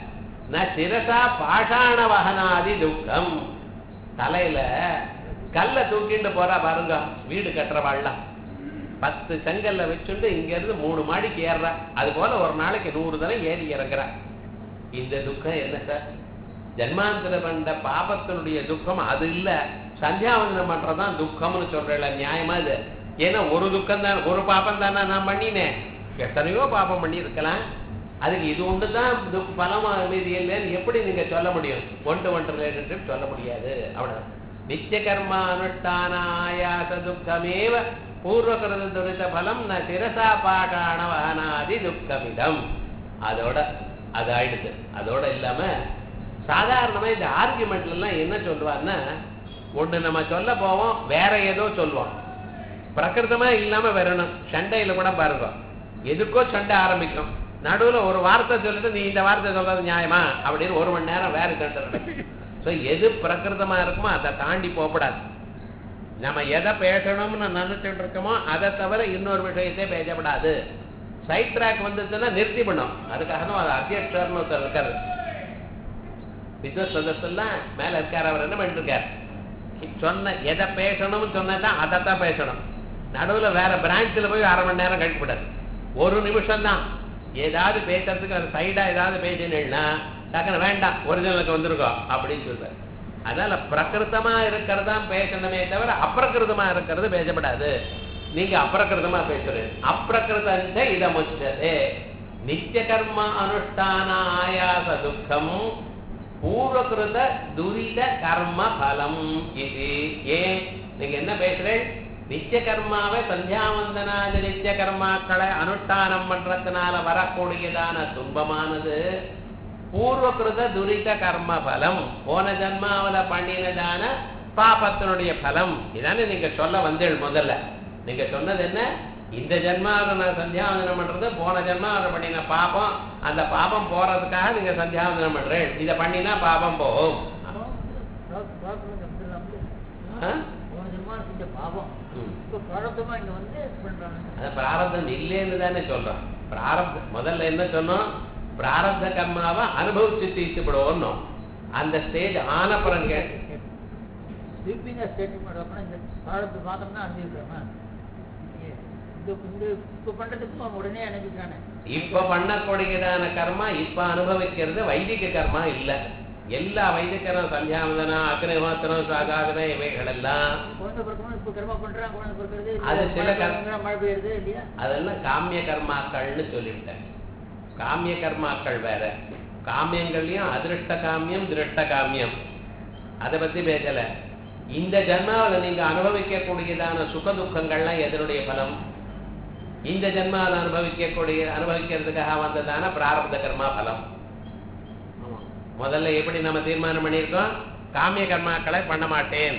ந சிரசா பாஷாண வகனாதி துக்கம் தலையில கல்ல தூக்கிட்டு போறா பாருங்க வீடு கட்டுறவாள்லாம் பத்து செங்கல்ல வச்சுட்டு இங்க இருந்து மூணு மாடிக்கு ஏறுறா அது போல ஒரு நாளைக்கு நூறு தரம் ஏறி இறங்குறா இந்த துக்கம் என்ன சார் ஜன்மாந்திர பண்ட பாபத்தினுடைய துக்கம் அது இல்ல சந்தியாவந்தனம் பண்றதுதான் துக்கம்னு சொல்றேன் நியாயமா இது ஏன்னா ஒரு துக்கம் தான் ஒரு பாபம் தானே நான் பண்ணினேன் எத்தனையோ பாபம் பண்ணி இருக்கலாம் அதுக்கு இது ஒன்று தான் பலம் மீதி இல்லைன்னு எப்படி நீங்க சொல்ல முடியும் ஒன் டு ஒன் ரிலேஷன்ஷிப் சொல்ல முடியாது அவ்வளவுதான் நித்திய கர்மா அனுஷ்டான ஆயாச துக்கமேவ பூர்வகிருத துரித பலம் ந சிரசா பாட்டான வகனாதி துக்கமிதம் அதோட அது ஆயிடுது அதோட இல்லாம சாதாரணமா இந்த ஆர்குமெண்ட்ல எல்லாம் என்ன சொல்லுவான்னா ஒண்ணு நம்ம சொல்ல போவோம் வேற ஏதோ சொல்லுவோம் பிரகிருதமா இல்லாம வரணும் சண்டையில கூட பாருங்க எதுக்கோ சண்டை ஆரம்பிக்கும் நடுவுல ஒரு வார்த்தை சொல்லிட்டு நீ இந்த வார்த்தை சொல்றது நியாயமா அப்படின்னு ஒரு மணி நேரம் வேற சண்டை நடக்கும் ஸோ எது பிரகிருதமா இருக்குமோ அதை தாண்டி போகக்கூடாது நம்ம எதை பேசணும்னு நினைச்சுட்டு இருக்கோமோ அதை தவிர இன்னொரு விஷயத்தை பேசப்படாது சைட் ட்ராக் வந்துச்சுன்னா நிறுத்தி பண்ணும் அதுக்காக தான் அது அத்தியட்சர்னு ஒருத்தர் இருக்காரு வித்வத் சதஸ்லாம் மேல இருக்காரு அவர் என்ன பண்ணிட்டு இருக்காரு சொன்ன எதை பேசணும்னு சொன்னதான் அதைத்தான் பேசணும் நடுவுல வேற பிரான்ச்சில் போய் அரை மணி நேரம் கழிக்கப்படாது ஒரு நிமிஷம் தான் ஏதாவது பேசுறதுக்கு அது சைடா ஏதாவது பேசினேன்னா டக்குனு வேண்டாம் ஒரிஜினலுக்கு வந்திருக்கோம் அப்படின்னு சொல்றாரு அதனால பிரகிருத்தமா இருக்கிறதா பேசணுமே தவிர அப்பிரகிருதமா இருக்கிறது பேசப்படாது நீங்க அப்பிரகிருதமா பேசுறேன் அப்பிரகிருதந்த இதமுச்சதே நித்திய கர்ம அனுஷ்டான ஆயாச துக்கம் பூர்வகிருத துரித கர்ம பலம் இது ஏன் நீங்க என்ன பேசுறேன் நித்திய கர்மாவை சந்தியாவந்தனாதி நித்திய கர்மாக்களை அனுஷ்டானம் பண்றதுனால வரக்கூடியதான துன்பமானது பூர்வகிருத துரித கர்ம பலம் போன ஜன்மாவில பண்ணினதான பாபத்தினுடைய பலம் இதானே நீங்க சொல்ல வந்தேள் முதல்ல நீங்க சொன்னது என்ன இந்த ஜென்மாவில் நான் சந்தியாவந்தனம் பண்றது போன ஜென்மாவில் பண்ணின பாபம் அந்த பாபம் போறதுக்காக நீங்க சந்தியாவந்தனம் பண்றேன் இதை பண்ணினா பாபம் போகும் ஆ? செஞ்ச பாவம் ம். இப்போ பிராரப்தமா இங்க வந்து பண்றாங்க அது பிராரப்தம் இல்லைன்னு தானே சொல்றோம் பிராரப்த முதல்ல என்ன சொன்னோம் பிராரப்த கர்மாவை அனுபவிச்சு தீர்த்துப்படுவோம் அந்த ஸ்டேஜ் ஆனப்புறம் கே ஸ்லீப்பிங் ஸ்டேட்மெண்ட் பண்ணப்போ இந்த பிராரப்த மாத்திரம் தான் அனுபவிக்கிறோமா இந்த இந்த இப்போ பண்றதுக்கும் அவன் உடனே அனுப்பிக்கிறானே இப்ப பண்ணக்கூடியதான கர்மா இப்ப அனுபவிக்கிறது வைதிக கர்மா இல்ல எல்லா வைதிகரும் சந்தியாவதனம் அக்னிஹோத்திரம் சாகாதனம் இவைகள் எல்லாம் குழந்தை பிறக்கணும் இப்போ கர்மா பண்றான் குழந்தை பிறக்கிறது அது இல்ல, சில மழை கர்- பெய்யுதுங்கிற, மழை பெய்யுறது இல்லையா அதெல்லாம் காமிய கர்மாக்கள்னு சொல்லிவிட்டேன் காமிய கர்மாக்கள் வேற காமியங்கள்லயும் அதிருஷ்ட காமியம் திருஷ்ட காமியம் அதை பத்தி பேசல இந்த ஜென்மாவில் நீங்க அனுபவிக்கக்கூடியதான சுக துக்கங்கள்லாம் எதனுடைய பலம் இந்த ஜென்மாவில் அனுபவிக்கக்கூடிய அனுபவிக்கிறதுக்காக வந்ததான பிராரப்த கர்மா பலம் ஆமா முதல்ல எப்படி நம்ம தீர்மானம் பண்ணியிருக்கோம் காமிய கர்மாக்களை பண்ண மாட்டேன்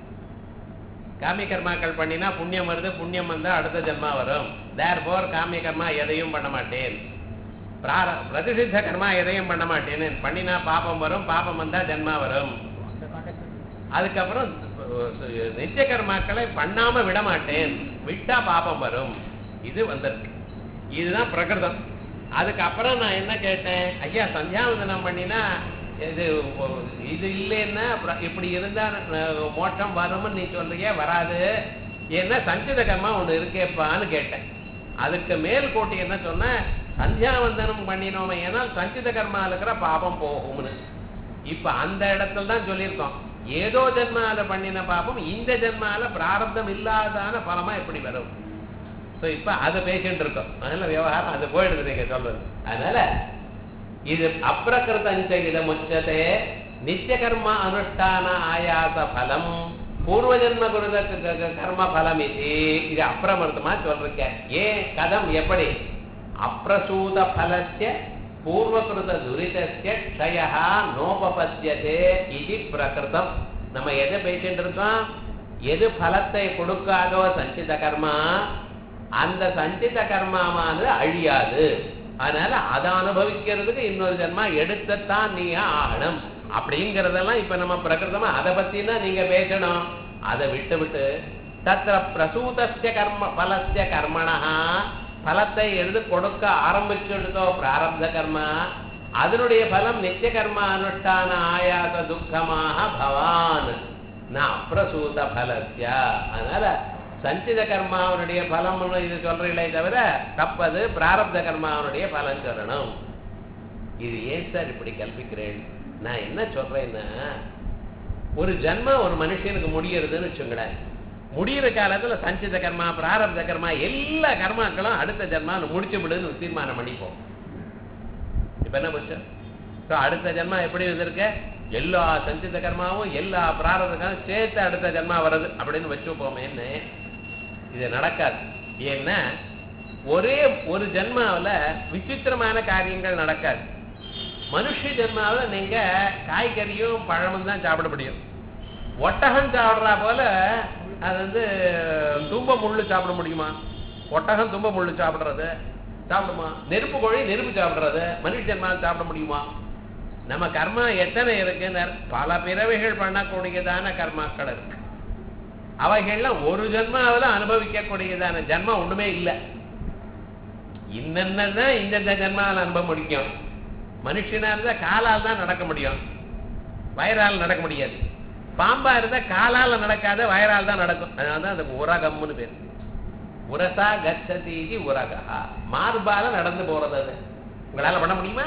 காமிய கர்மாக்கள் பண்ணினா புண்ணியம் வருது புண்ணியம் வந்தா அடுத்த ஜென்மா வரும் தேர் போர் காமிய கர்மா எதையும் பண்ண மாட்டேன் பிரார பிரதிசித்த கர்மா எதையும் பண்ண மாட்டேன் பண்ணினா பாபம் வரும் பாபம் வந்தா ஜென்மா வரும் அந்த கான்டெக்ட் அதுக்கப்புறம் அஹ், நித்திய கர்மாக்களை பண்ணாம விட மாட்டேன் விட்டா பாபம் வரும் இது வந்திருக்கு இதுதான் பிரகிருதம் அதுக்கப்புறம் நான் என்ன கேட்டேன் ஐயா சந்தியாவந்தனம் பண்ணினா இது ஒ- இது இல்லைன்னா அப்புறம் இப்படி இருந்தா அஹ், மோட்சம் வரும்னு நீ சொல்றியே வராது ஏன்னா சஞ்சித கர்மா ஒண்ணு இருக்கேப்பான்னு கேட்டேன் அதுக்கு மேல் கோட்டி என்ன சொன்ன சந்தியாவந்தனம் பண்ணினோமே ஏன்னால் சஞ்சித கர்மா இருக்கிற பாபம் போகும்னு இப்ப அந்த இடத்துல தான் சொல்லியிருக்கோம் ஏதோ ஜென்மால பண்ணின பாபம் இந்த ஜென்மால பிராரப்தம் இல்லாதான பலமா எப்படி வரும் சோ இப்ப அதை பேசிட்டு இருக்கோம் அதனால விவகாரம் அது போயிடுது நீங்க சொல்றது அதனால இது அப்பிரகிருதஞ்ச இதமுச்சதே நித்திய கர்ம அனுஷ்டான ஆயாச பலம் பூர்வ ஜென்ம குருத க- க- க- கர்ம பலம் இது இது அப்பிரமிருத்தமா சொல்றேன் ஏன் கதம் எப்படி அப்பிரசூத பலஸ்ய பூர்வகிருத துரிதஸ்ய க்ஷயா நோபபத்தியதே இது பிரகிருதம் நம்ம எதை பேசிட்டு இருக்கோம் எது பலத்தை கொடுக்காதோ சஞ்சித கர்மா அந்த சஞ்சித கர்மாவானது அழியாது அதனால அதை அனுபவிக்கிறதுக்கு இன்னொரு ஜென்மா எடுத்துத்தான் நீ ஆகணும் அப்படிங்கறதெல்லாம் இப்ப நம்ம பிரகிருதமா அதை பத்தி தான் நீங்க பேசணும் அதை விட்டு விட்டு தத்திர பிரசூதஸ்ய கர்ம பலஸ்ய கர்மணா பலத்தை எழுது கொடுக்க ஆரம்பிச்சுடுதோ பிராரப்த கர்மா அதனுடைய பலம் நித்திய கர்ம அனுஷ்டான ஆயாச துக்கமாக பவான் நான் அப்பிரசூத பலஸ்ய அதனால சஞ்சித கர்மாவனுடைய பலம் இது சொல்றீங்களே தவிர தப்பது பிராரப்த கர்மாவனுடைய பலன் சொல்லணும் இது ஏன் சார் இப்படி கல்பிக்கிறேன் நான் என்ன சொல்றேன்னா ஒரு ஜன்மா ஒரு மனுஷனுக்கு முடியறதுன்னு வச்சுங்களேன் முடியிற காலத்துல சஞ்சித கர்மா பிராரப்த கர்மா எல்லா கர்மாக்களும் அடுத்த ஜன்மாவில் முடிச்சு விடுன்னு தீர்மானம் பண்ணிப்போம் இப்ப என்ன போச்சு So, அடுத்த ஜென்மா எப்படி வந்திருக்க எல்லா சஞ்சித கர்மாவும் எல்லா பிராரத கர்மாவும் சேர்த்து அடுத்த ஜென்மா வருது அப்படின்னு வச்சுப்போமேன்னு இது நடக்காது ஏன்னா ஒரே ஒரு ஜென்மாவுல விசித்திரமான காரியங்கள் நடக்காது மனுஷ ஜென்மாவில் நீங்க காய்கறியும் பழமும் தான் சாப்பிட முடியும் ஒட்டகம் சாப்பிட்றா போல அது வந்து தும்ப முள்ளு சாப்பிட முடியுமா ஒட்டகம் தும்ப முள்ளு சாப்பிடுறது சாப்பிடுமா நெருப்பு கோழி நெருப்பு சாப்பிடுறது மனுஷ ஜென்மாவில் சாப்பிட முடியுமா நம்ம கர்மா எத்தனை இருக்குன்னு பல பிறவைகள் பண்ணக்கூடியதான கர்மாக்கள் இருக்கு அவைகள்லாம் ஒரு ஜென்மாவில் அனுபவிக்கக்கூடியதான ஜென்மம் ஒண்ணுமே இல்லை இன்னென்னதான் இந்தந்த ஜென்மாவில் அனுபவம் முடிக்கும் மனுஷனா இருந்தா காலால் தான் நடக்க முடியும் வயரால் நடக்க முடியாது பாம்பா இருந்தா காலால நடக்காத வயரால் தான் நடக்கும் அதனால தான் அதுக்கு உரகம்னு பேர் உரசா கச்சதீதி உரகா மார்பால நடந்து போறது அது உங்களால பண்ண முடியுமா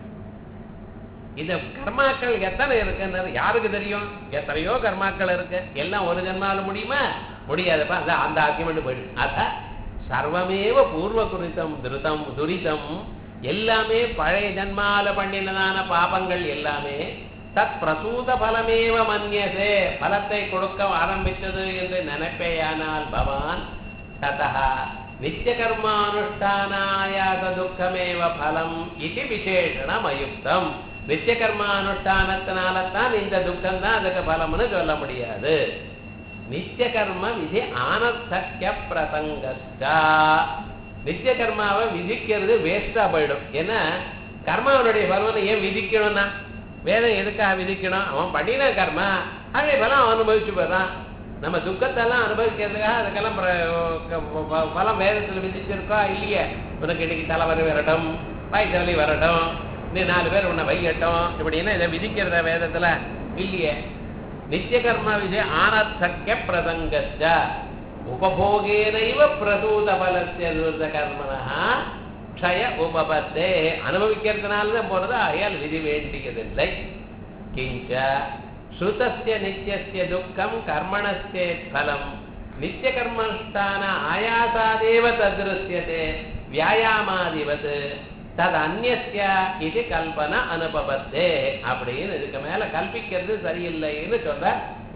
இந்த கர்மாக்கள் எத்தனை இருக்குன்னு யாருக்கு தெரியும் எத்தனையோ கர்மாக்கள் இருக்கு எல்லாம் ஒரு ஜென்மால முடியுமா முடியாதுப்பா அதான் அந்த ஆர்குமெண்ட் போயிடு அதான் சர்வமேவ பூர்வ குறித்தம் திருத்தம் துரிதம் எல்லாமே பழைய ஜன்மால பண்ணினதான பாபங்கள் எல்லாமே தத் பிரசூத பலமேவ மன்யசே பலத்தை கொடுக்க ஆரம்பித்தது என்று நினைப்பேயானால் பவான் ததா நித்திய கர்மானுஷ்டானாயாச துக்கமேவ பலம் இது விசேஷணம் அயுக்தம் நித்திய கர்மானுஷ்டானத்தினால தான் இந்த துக்கம் தான் அதுக்கு பலம்னு சொல்ல முடியாது நித்திய கர்ம விதி ஆனர்த்தக்கிய பிரசங்கஸ்டா நித்திய கர்மாவை விதிக்கிறது வேஸ்டா போயிடும் ஏன்னா கர்மாவனுடைய பலனை ஏன் விதிக்கணும்னா வேதம் எதுக்காக விதிக்கணும் அவன் பண்ணின கர்மா அதே பலம் அவன் அனுபவிச்சு போயிடறான் நம்ம துக்கத்தெல்லாம் அனுபவிக்கிறதுக்காக அதுக்கெல்லாம் பிர- க- ப- பலம் வேதத்துல விதிச்சிருக்கோ இல்லையே உனக்கு இன்னைக்கு தலைவலி வரட்டும் வயிற்று வரட்டும் நீ நாலு பேர் உன்னை வையட்டும் இப்படின்னு இதை விதிக்கிறத வேதத்துல இல்லையே நித்திய கர்ம விஜய ஆனர்த்தக்கிய பிரசங்கச்ச உபபோகேனைவ பிரசூத பலத்திய துர்த கர்மனா க்ஷய உபபத்தே அனுபவிக்கிறதுனால தான் போறது ஆகையால் விதி வேண்டியதில்லை கிஞ்ச ஸ்ருதஸ்ய நித்தியஸ்ய துக்கம் கர்மணஸ்யேத் பலம் நித்திய கர்மஸ்தான ஆயாசாதேவ தத்ருஷ்யதே வியாயாமாதிவத் தது அந்நிய இது கல்பனை அனுபவத்தே அப்படின்னு இதுக்கு மேல கல்பிக்கிறது சரியில்லைன்னு சொல்ற